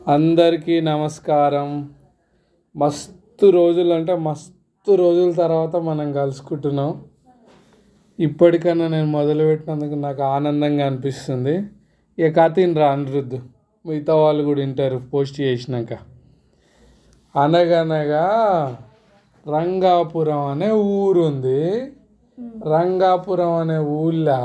అందరికీ నమస్కారం మస్తు రోజులు అంటే మస్తు రోజుల తర్వాత మనం కలుసుకుంటున్నాం ఇప్పటికన్నా నేను మొదలుపెట్టినందుకు నాకు ఆనందంగా అనిపిస్తుంది ఇక కథని రా అనిరుద్ధు మిగతా వాళ్ళు కూడా వింటారు పోస్ట్ చేసినాక అనగనగా రంగాపురం అనే ఊరు ఉంది రంగాపురం అనే ఊళ్ళో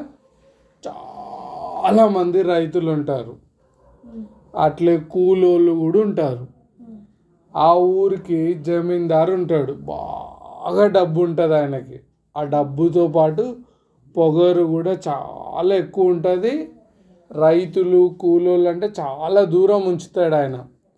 చాలా మంది రైతులు ఉంటారు అట్లే కూలోళ్ళు కూడా ఉంటారు ఆ ఊరికి జమీందారు ఉంటాడు బాగా డబ్బు ఉంటుంది ఆయనకి ఆ డబ్బుతో పాటు పొగరు కూడా చాలా ఎక్కువ ఉంటుంది రైతులు కూలోళ్ళు అంటే చాలా దూరం ఉంచుతాడు ఆయన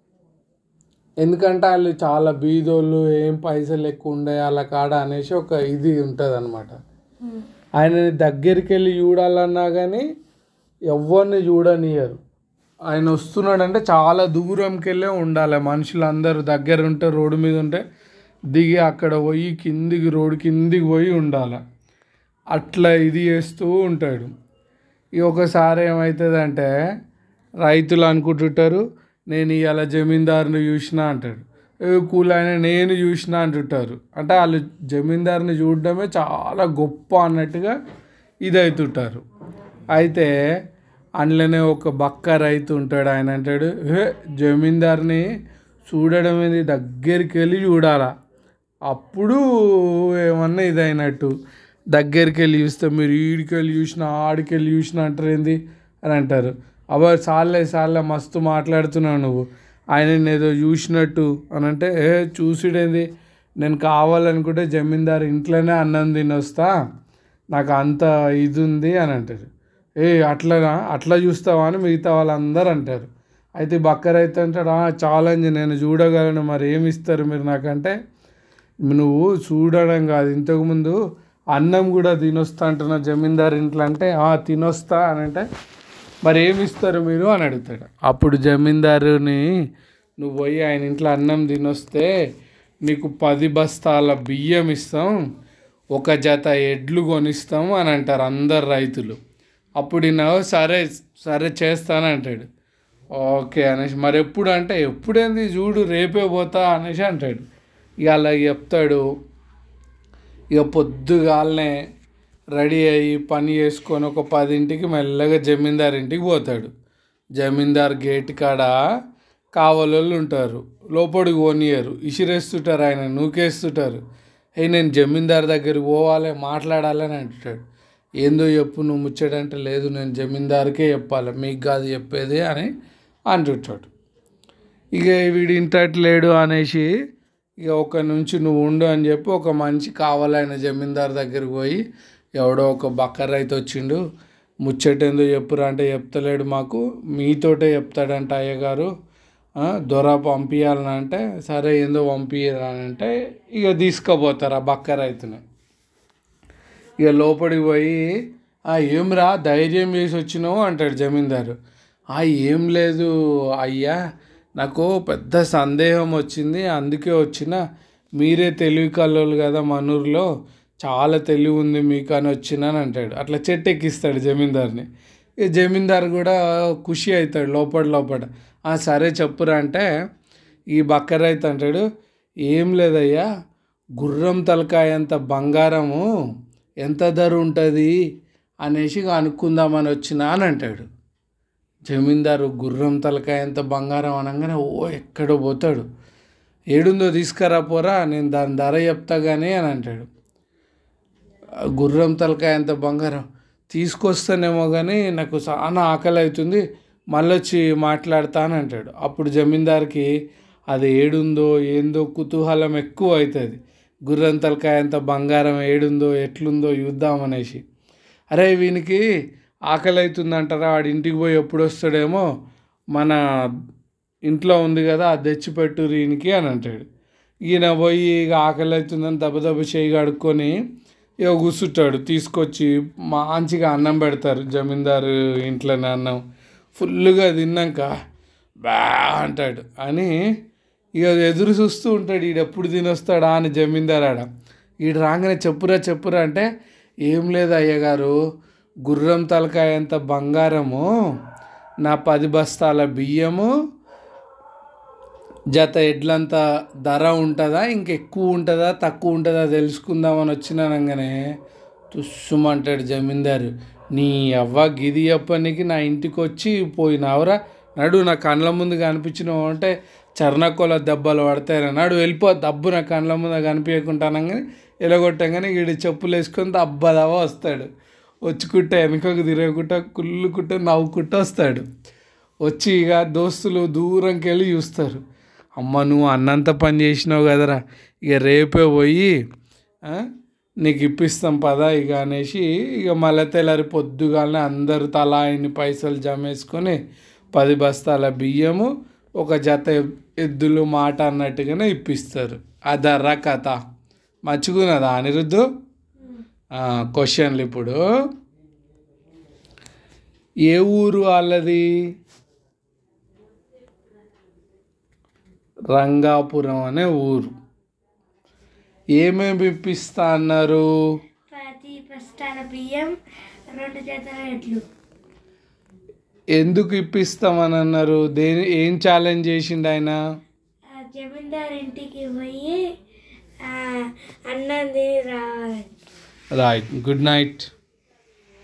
ఎందుకంటే వాళ్ళు చాలా బీదోళ్ళు ఏం పైసలు ఎక్కువ ఉండే వాళ్ళ కాడ అనేసి ఒక ఇది ఉంటుంది అనమాట ఆయనని దగ్గరికి వెళ్ళి చూడాలన్నా కానీ ఎవరిని చూడనియరు ఆయన వస్తున్నాడంటే చాలా దూరంకి వెళ్ళే ఉండాలి మనుషులు అందరూ దగ్గర ఉంటే రోడ్డు మీద ఉంటే దిగి అక్కడ పోయి కిందికి రోడ్డు కిందికి పోయి ఉండాలి అట్లా ఇది చేస్తూ ఉంటాడు ఈ ఒకసారి ఏమవుతుందంటే రైతులు అనుకుంటుంటారు నేను ఇవాళ జమీందారుని చూసిన అంటాడు ఏ కూలైన నేను చూసిన అంటుంటారు అంటే వాళ్ళు జమీందారుని చూడడమే చాలా గొప్ప అన్నట్టుగా ఇది అవుతుంటారు అయితే అందులోనే ఒక బక్క రైతు ఉంటాడు ఆయన అంటాడు ఏ జమీందార్ని చూడడం ఏంది దగ్గరికి వెళ్ళి చూడాలా అప్పుడు ఏమన్నా ఇదైనట్టు దగ్గరికి వెళ్ళి చూస్తే మీరు ఈడికి వెళ్ళి చూసినా ఆడికి వెళ్ళి చూసినా అంటారు ఏంది అని అంటారు అబ్బా సార్లే సార్లే మస్తు మాట్లాడుతున్నావు నువ్వు ఆయన ఏదో చూసినట్టు అని అంటే ఏ చూసిడేంది నేను కావాలనుకుంటే జమీందారు ఇంట్లోనే అన్నం తినొస్తా నాకు అంత ఇది ఉంది అని అంటారు ఏ అట్లనా అట్లా చూస్తావా అని మిగతా వాళ్ళందరూ అంటారు అయితే బక్క రైతు అంటాడు ఛాలెంజ్ నేను చూడగలను మరి ఏమి ఇస్తారు మీరు నాకంటే నువ్వు చూడడం కాదు ఇంతకుముందు అన్నం కూడా తినొస్తా అంటున్నా జమీందారు ఇంట్లో అంటే తినొస్తా అని అంటే మరి ఏమి ఇస్తారు మీరు అని అడుగుతాడు అప్పుడు జమీందారుని నువ్వు పోయి ఆయన ఇంట్లో అన్నం తినొస్తే నీకు పది బస్తాల బియ్యం ఇస్తాం ఒక జత ఎడ్లు కొనిస్తాం అని అంటారు అందరు రైతులు అప్పుడు ఈయన సరే సరే చేస్తాను అంటాడు ఓకే అనేసి మరి ఎప్పుడు అంటే ఎప్పుడేంది చూడు రేపే పోతా అనేసి అంటాడు ఇక అలా చెప్తాడు ఇక పొద్దుగాలనే రెడీ అయ్యి పని చేసుకొని ఒక పదింటికి మెల్లగా జమీందార్ ఇంటికి పోతాడు జమీందార్ గేట్ కాడ కావలోళ్ళు ఉంటారు లోపలికి పోనీయరు ఇసిరేస్తుంటారు ఆయన నూకేస్తుంటారు ఏ నేను జమీందార్ దగ్గరికి పోవాలి మాట్లాడాలని అంటాడు ఏందో చెప్పు నువ్వు ముచ్చడంటే లేదు నేను జమీందార్కే చెప్పాలి మీకు కాదు చెప్పేది అని అంటుంటాడు ఇక వీడు ఇంటట్లేడు అనేసి ఇక ఒక నుంచి నువ్వు ఉండు అని చెప్పి ఒక మనిషి కావాలైన జమీందార్ దగ్గరికి పోయి ఎవడో ఒక బక్క రైతు వచ్చిండు ముచ్చటేందో చెప్పురా అంటే చెప్తలేడు మాకు మీతోటే చెప్తాడంట అయ్యగారు దొర పంపించాలని అంటే సరే ఏందో పంపించరా అని అంటే ఇక తీసుకుపోతారు ఆ బక్క రైతుని ఇక లోపలికి పోయి ఏమిరా ధైర్యం చేసి వచ్చినావు అంటాడు జమీందారు ఏం లేదు అయ్యా నాకు పెద్ద సందేహం వచ్చింది అందుకే వచ్చిన మీరే తెలివి కల్లోలు కదా మనూరులో చాలా తెలివి ఉంది మీకు అని వచ్చినాను అంటాడు అట్లా చెట్టు ఎక్కిస్తాడు జమీందార్ని ఇక జమీందార్ కూడా ఖుషి అవుతాడు లోపల లోపల సరే చెప్పురా అంటే ఈ బక్క రైతు అంటాడు ఏం లేదయ్యా గుర్రం తలకాయ అంత బంగారము ఎంత ధర ఉంటుంది అనేసి అనుకుందామని వచ్చినా అని అంటాడు జమీందారు గుర్రం తలకాయ ఎంత బంగారం అనగానే ఓ ఎక్కడో పోతాడు ఏడుందో తీసుకురా పోరా నేను దాని ధర చెప్తా కానీ అని అంటాడు గుర్రం తలకాయ ఎంత బంగారం తీసుకొస్తానేమో కానీ నాకు చాలా ఆకలి అవుతుంది మళ్ళీ వచ్చి మాట్లాడతాను అంటాడు అప్పుడు జమీందార్కి అది ఏడుందో ఏందో కుతూహలం ఎక్కువ అవుతుంది గుర్రం తలకాయ ఎంత బంగారం ఏడుందో ఎట్లుందో చూద్దాం అనేసి అరే వీనికి ఆకలి అవుతుంది అంటారా వాడి ఇంటికి పోయి ఎప్పుడు వస్తాడేమో మన ఇంట్లో ఉంది కదా అది తెచ్చిపెట్టు ఈయనకి అని అంటాడు ఈయన పోయి ఇక ఆకలి అవుతుందని దెబ్బ దెబ్బ చేయి కడుక్కొని ఇక కూర్చుంటాడు తీసుకొచ్చి మంచిగా అన్నం పెడతారు జమీందారు ఇంట్లోనే అన్నం ఫుల్గా తిన్నాక బా అంటాడు అని ఇక ఎదురు చూస్తూ ఉంటాడు ఈడు ఎప్పుడు తినొస్తాడా అని జమీందారు ఆడ ఈడు రాగానే చెప్పురా చెప్పురా అంటే ఏం లేదు అయ్యగారు గుర్రం తలకాయ అంత బంగారము నా పది బస్తాల బియ్యము జత ఎడ్లంత ధర ఉంటుందా ఇంకెక్కువ ఉంటుందా తక్కువ ఉంటుందా తెలుసుకుందామని వచ్చినానంగానే తుస్సుమంటాడు జమీందారు నీ అవ్వ గిది చెప్పనికి నా ఇంటికి వచ్చి పోయినావురా నడు నా కళ్ళ ముందు కనిపించినావు అంటే చర్ణకోల దెబ్బలు పడతాయి నాడు వెళ్ళిపో దబ్బు నా కళ్ళ ముందు కనిపించకుంటానంగానే ఎలగొట్టంగానే వీడి చెప్పులు వేసుకొని దబ్బదవ వస్తాడు వచ్చుకుంటే వెనకకు తిరగకుండా కుళ్ళుకుంటే నవ్వుకుంటూ వస్తాడు వచ్చి ఇక దోస్తులు దూరంకి వెళ్ళి చూస్తారు అమ్మ నువ్వు అన్నంత పని చేసినావు కదరా ఇక రేపే పోయి ఆ, నీకు ఇప్పిస్తాం పదా ఇక అనేసి ఇక మళ్ళీ తెల్లారి పొద్దుగానే అందరు తలా ఇన్ని పైసలు జమేసుకొని పది బస్తాల బియ్యము ఒక జత ఎ- ఎద్దులు మాట అన్నట్టుగానే ఇప్పిస్తారు అదర్రా కథ మర్చిపోయినదా అనిరుద్ధు క్వశ్చన్లు ఇప్పుడు ఏ ఊరు వాళ్ళది రంగాపురం అనే ఊరు ఏమేమి ఇప్పిస్తా అన్నారు పది బస్తాల బియ్యం రెండు జతల ఎడ్లు ఎందుకు ఇప్పిస్తామని అన్నారు దేని ఏం ఛాలెంజ్ చేసిండు ఆయన ఆ జమీందార్ ఇంటికి పోయి ఆ, అన్నం తిని రావాలి రైట్ గుడ్ నైట్